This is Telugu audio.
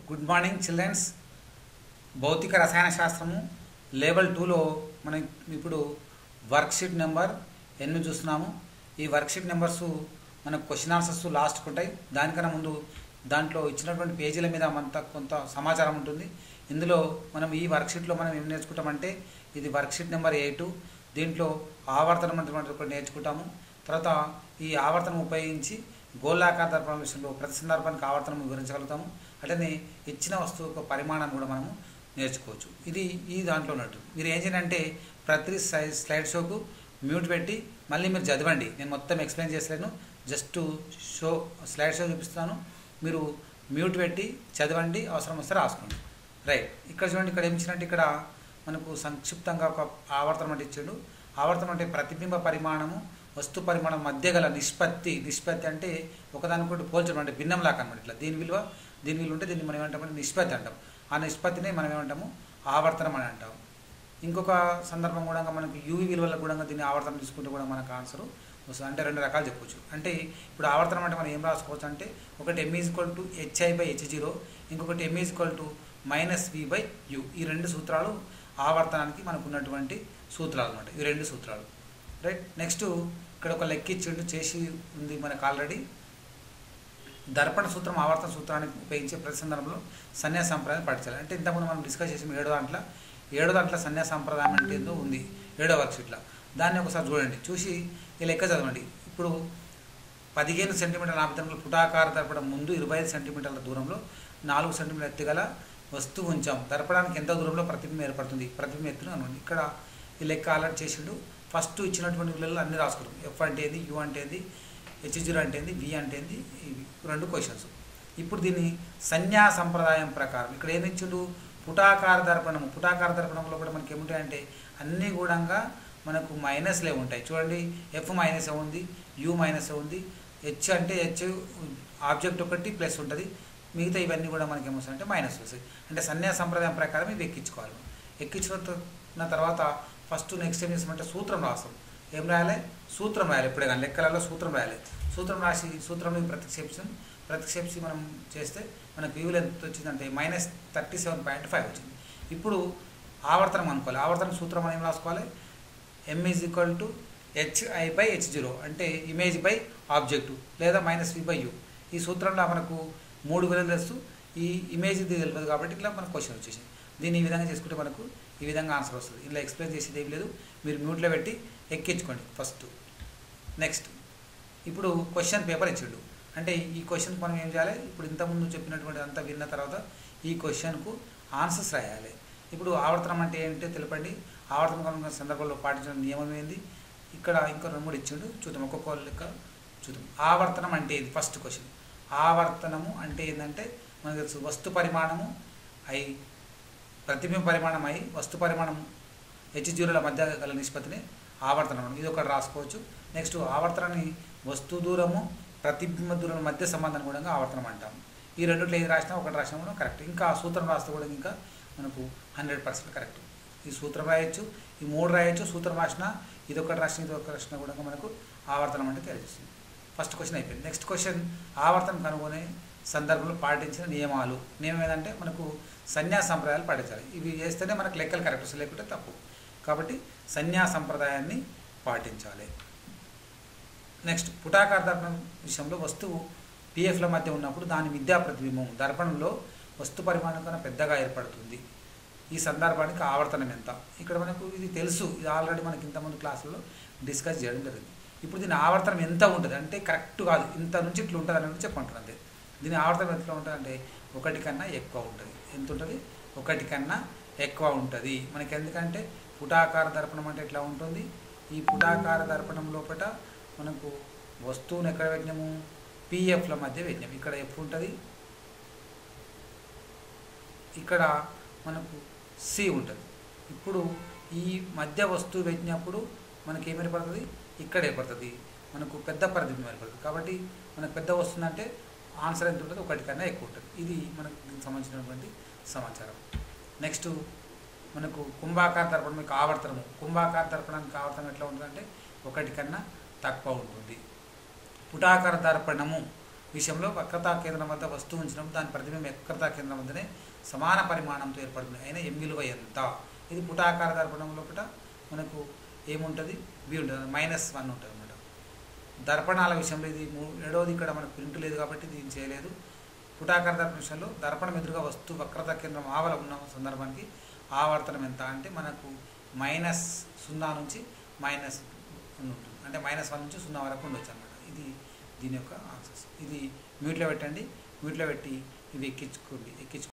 గుడ్ మార్నింగ్ చిల్డ్రన్స్ భౌతిక రసాయన శాస్త్రము లెవెల్ టూలో మనం ఇప్పుడు వర్క్షీట్ నెంబర్ ఎన్ని చూస్తున్నాము ఈ వర్క్షీట్ నెంబర్స్ మనకు క్వశ్చన్ ఆన్సర్స్ లాస్ట్కి ఉంటాయి దానికన్నా ముందు దాంట్లో ఇచ్చినటువంటి పేజీల మీద మనత కొంత సమాచారం ఉంటుంది ఇందులో మనం ఈ వర్క్షీట్లో మనం ఏం నేర్చుకుంటామంటే ఇది వర్క్షీట్ నెంబర్ ఎయిట్ దీంట్లో ఆవర్తనం అనేటువంటి ఒకటి నేర్చుకుంటాము తర్వాత ఈ ఆవర్తనం ఉపయోగించి గోళాకార దర్పణం విషయంలో ప్రతి సందర్భానికి ఆవర్తనం వివరించగలుగుతాము అట్లనే ఇచ్చిన వస్తువు యొక్క పరిమాణం కూడా మనము నేర్చుకోవచ్చు ఇది ఈ దాంట్లో ఉన్నట్టు మీరు ఏం చేయండి అంటే ప్రతి సై- స్లైడ్ షోకు మ్యూట్ పెట్టి మళ్ళీ మీరు చదవండి నేను మొత్తం ఎక్స్ప్లెయిన్ చేసలేను జస్ట్ షో స్లైడ్ షో చూపిస్తున్నాను మీరు మ్యూట్ పెట్టి చదవండి అవసరం వస్తే రాసుకోండి రైట్ ఇక్కడ చూడండి ఇక్కడ ఏం ఇచ్చినట్టు ఇక్కడ మనకు సంక్షిప్తంగా ఒక ఆవర్తనం అంటే ఇచ్చాడు ఆవర్తనం అంటే ప్రతిబింబ పరిమాణము వస్తు పరిమాణం మధ్య గల నిష్పత్తి నిష్పత్తి అంటే ఒకదానికొకటి పోల్చడం అంటే భిన్నం లాగా అనమాట ఇట్లా దీని విలువ దీని విలువ ఉంటే దీన్ని మనం ఏమంటామంటే నిష్పత్తి అంటాం ఆ నిష్పత్తిని మనం ఏమంటాము ఆవర్తనం అని అంటాం ఇంకొక సందర్భం కూడా మనకి యూవి విలువలకు కూడా దీన్ని ఆవర్తనం తీసుకుంటే కూడా మనకు ఆన్సర్ వస్తుంది అంటే రెండు రకాలు చెప్పొచ్చు అంటే ఇప్పుడు ఆవర్తనం అంటే మనం ఏం రాసుకోవచ్చు అంటే ఒకటి M equal to HI by H zero ఇంకొకటి M equal to minus V by U ఈ రెండు సూత్రాలు ఆవర్తనానికి మనకు ఉన్నటువంటి సూత్రాలు అనమాట ఈ రెండు సూత్రాలు రైట్ నెక్స్ట్ ఇక్కడ ఒక లెక్క ఇచ్చిండు చేసి ఉంది మనకు ఆల్రెడీ దర్పణ సూత్రం ఆవర్తన సూత్రాన్ని ఉపయోగించే ప్రతి సందర్భంలో సన్యాస సంప్రదాయం పాటించాలి అంటే ఇంతకుముందు మనం డిస్కస్ చేసిన ఏడో దాంట్లో ఏడో దాంట్లో సన్యాస సంప్రదాయం అంటే ఏందో ఉంది ఏడో వర్క్షీట్లో దాన్ని ఒకసారి చూడండి చూసి ఈ లెక్క చదవండి ఇప్పుడు పదిహేను సెంటీమీటర్ల ఆపితరంలో పుటాకార దర్పణం ముందు ఇరవై ఐదు సెంటీమీటర్ల దూరంలో నాలుగు సెంటీమీటర్ ఎత్తుగల వస్తువు ఉంచాం దర్పడానికి ఎంత దూరంలో ప్రతిబింబం ఏర్పడుతుంది ప్రతిబింబం ఎత్తున అనుకోండి ఇక్కడ ఈ లెక్క అలర్ట్ చేసిండు ఫస్ట్ ఇచ్చినటువంటి విలువలు అన్ని రాసుకున్నాం ఎఫ్ అంటే ఏంది యు అంటే ఏంది హెచ్ జీరో అంటే ఏంది వి అంటే ఏంది ఇవి రెండు క్వశ్చన్స్ ఇప్పుడు దీన్ని సంజ్ఞా సంప్రదాయం ప్రకారం ఇక్కడ ఏమి ఇచ్చిండు పుటాకార దర్పణము పుటాకార దర్పణంలో కూడా మనకి ఏముంటాయంటే అన్నీ కూడా మనకు మైనస్లే ఉంటాయి చూడండి ఎఫ్ మైనస్ ఉంది యు మైనస్ ఉంది హెచ్ అంటే హెచ్ ఆబ్జెక్ట్ ఒకటి ప్లస్ ఉంటుంది మిగతా ఇవన్నీ కూడా మనకి ఏమొస్తాయంటే మైనస్ వస్తాయి అంటే సన్యాస సంప్రదాయం ప్రకారం ఇవి ఎక్కించుకోవాలి ఎక్కించిన త- తర్వాత ఫస్ట్ నెక్స్ట్ ఏం చేస్తామంటే సూత్రం రాస్తాం ఏం రాయాలి సూత్రం రాయాలి ఎప్పుడే కానీ లెక్కలలో సూత్రం రాయాలి సూత్రం రాసి సూత్రంలో ప్రతిక్షేపించాం ప్రతిక్షేపించి మనం చేస్తే మనకు వ్యూలు ఎంత వచ్చిందంటే minus thirty seven point five వచ్చింది ఇప్పుడు ఆవర్తనం అనుకోవాలి ఆవర్తనం సూత్రం మనం ఏం రాసుకోవాలి M is equal to HI by H zero అంటే ఇమేజ్ బై ఆబ్జెక్టు లేదా మైనస్ వి బై యూ ఈ సూత్రంలో మనకు మూడు విలువలు తెలుసు ఈ ఇమేజ్ ఇది తెలియదు కాబట్టి ఇట్లా మనకు క్వశ్చన్ వచ్చేసింది దీన్ని ఈ విధంగా చేసుకుంటే మనకు ఈ విధంగా ఆన్సర్ వస్తుంది ఇలా ఎక్స్ప్లెయిన్ చేసేది ఏం లేదు మీరు మ్యూట్లో పెట్టి ఎక్కించుకోండి ఫస్ట్ నెక్స్ట్ ఇప్పుడు క్వశ్చన్ పేపర్ ఇచ్చిండు అంటే ఈ క్వశ్చన్కి మనం ఏం చేయాలి ఇప్పుడు ఇంతకుముందు చెప్పినటువంటి అంతా విన్న తర్వాత ఈ క్వశ్చన్కు ఆన్సర్స్ రాయాలి ఇప్పుడు ఆవర్తనం అంటే ఏంటో తెలపండి ఆవర్తనం కనుక సందర్భంలో పాటించిన నియమం ఏంది ఇక్కడ ఇంకో రెండు మూడు ఇచ్చిండు చూద్దాం ఒక్కొక్క లెక్క చూద్దాం ఆవర్తనం అంటే ఇది ఫస్ట్ క్వశ్చన్ ఆవర్తనము అంటే ఏంటంటే మనకు తెలుసు వస్తు పరిమాణము అయి ప్రతిబింబ పరిమాణం అయి వస్తు పరిమాణం హెచ్ జీరోల మధ్య గల నిష్పత్తిని ఆవర్తనం అనం. ఇది ఒకటి రాసుకోవచ్చు నెక్స్ట్ ఆవర్తనాన్ని వస్తు దూరము ప్రతిబింబ దూరం మధ్య సంబంధాన్ని కూడా ఆవర్తనం అంటాం ఈ రెండిట్లో ఏది రాసినా ఒకటి రాసినా కూడా కరెక్ట్ ఇంకా ఆ సూత్రం రాస్తే కూడా ఇంకా మనకు హండ్రెడ్ పర్సెంట్ కరెక్ట్ ఈ సూత్రం రాయొచ్చు ఈ మూడు రాయొచ్చు సూత్రం రాసినా ఇది ఒకటి రాసిన ఇది ఒకటి రాసినా కూడా మనకు ఆవర్తనం అంటే తెలియజేస్తుంది ఫస్ట్ క్వశ్చన్ అయిపోయింది నెక్స్ట్ క్వశ్చన్ ఆవర్తనం కనుగొనే సందర్భంలో పాటించిన నియమాలు నియమం ఏంటంటే మనకు సన్యాస సంప్రదాయాలు పాటించాలి ఇవి చేస్తేనే మనకు లెక్కలు కరెక్ట్ వస్తాయి లేకుంటే తప్పు కాబట్టి సన్యాస సంప్రదాయాన్ని పాటించాలి నెక్స్ట్ పుటాకార దర్పణం విషయంలో వస్తువు పిఎఫ్ల మధ్య ఉన్నప్పుడు దాని విద్యా ప్రతిబింబం దర్పణంలో వస్తు పరిమాణం కన్నా పెద్దగా ఏర్పడుతుంది ఈ సందర్భానికి ఆవర్తనం ఎంత ఇక్కడ మనకు ఇది తెలుసు ఇది ఆల్రెడీ మనకి ఇంతకుముందు క్లాసుల్లో డిస్కస్ చేయడం జరిగింది ఇప్పుడు దీని ఆవర్తనం ఎంత ఉంటుంది అంటే కరెక్ట్ కాదు ఇంత నుంచి ఇట్లా ఉంటుంది అని చెప్పంటారు అంతే దీని ఆవర్తనం ఎట్లా ఉంటుంది అంటే ఒకటి కన్నా ఎక్కువ ఉంటుంది ఎంత ఉంటుంది ఒకటి కన్నా ఎక్కువ ఉంటుంది మనకి ఎందుకంటే పుటాకార దర్పణం అంటే ఎట్లా ఉంటుంది ఈ పుటాకార దర్పణం లోపల మనకు వస్తువుని ఎక్కడ పెట్టినాము పిఎఫ్ల మధ్య పెట్టినాము ఇక్కడ ఎఫ్ ఉంటుంది ఇక్కడ మనకు సి ఉంటుంది ఇప్పుడు ఈ మధ్య వస్తువు పెట్టినప్పుడు మనకి ఏం ఏర్పడుతుంది ఇక్కడ ఏర్పడుతుంది మనకు పెద్ద ప్రతిబింబం ఏర్పడుతుంది కాబట్టి మనకు పెద్ద వస్తుందంటే ఆన్సర్ ఎంత ఉంటుంది ఒకటి కన్నా ఎక్కువ ఉంటుంది ఇది మనకు దీనికి సంబంధించినటువంటి సమాచారం నెక్స్ట్ మనకు కుంభాకార దర్పణం యొక్క ఆవర్తనము కుంభాకార దర్పణానికి ఆవర్తనం ఎట్లా ఉంటుందంటే ఒకటి కన్నా తక్కువ ఉంటుంది పుటాకార దర్పణము విషయంలో వక్రతా కేంద్రం వద్ద వస్తువు ఉంచడం దాని ప్రతిబింబం వక్రతా కేంద్రం వద్దనే సమాన పరిమాణంతో ఏర్పడుతుంది అయినా ఎం విలువ ఎంత ఇది పుటాకార దర్పణం లోపల మనకు ఏముంటుంది బి ఉంటుంది మైనస్ వన్ ఉంటుంది అనమాట దర్పణాల విషయంలో ఇది మూ- ఏడవది ఇక్కడ మనకు ప్రింట్ లేదు కాబట్టి దీన్ని చేయలేదు పుటాకార దర్పణ విషయంలో దర్పణం ఎదురుగా వస్తువు వక్రత కేంద్రం ఆవల ఉన్న సందర్భానికి ఆవర్తనం ఎంత అంటే మనకు మైనస్ సున్నా నుంచి మైనస్ వన్ ఉంటుంది అంటే మైనస్ వన్ నుంచి సున్నా వరకు ఉండొచ్చు అనమాట ఇది దీని యొక్క ఆన్సర్స్ ఇది మ్యూట్లో పెట్టండి మ్యూట్లో పెట్టి ఇవి ఎక్కించుకోండి ఎక్కించుకోండి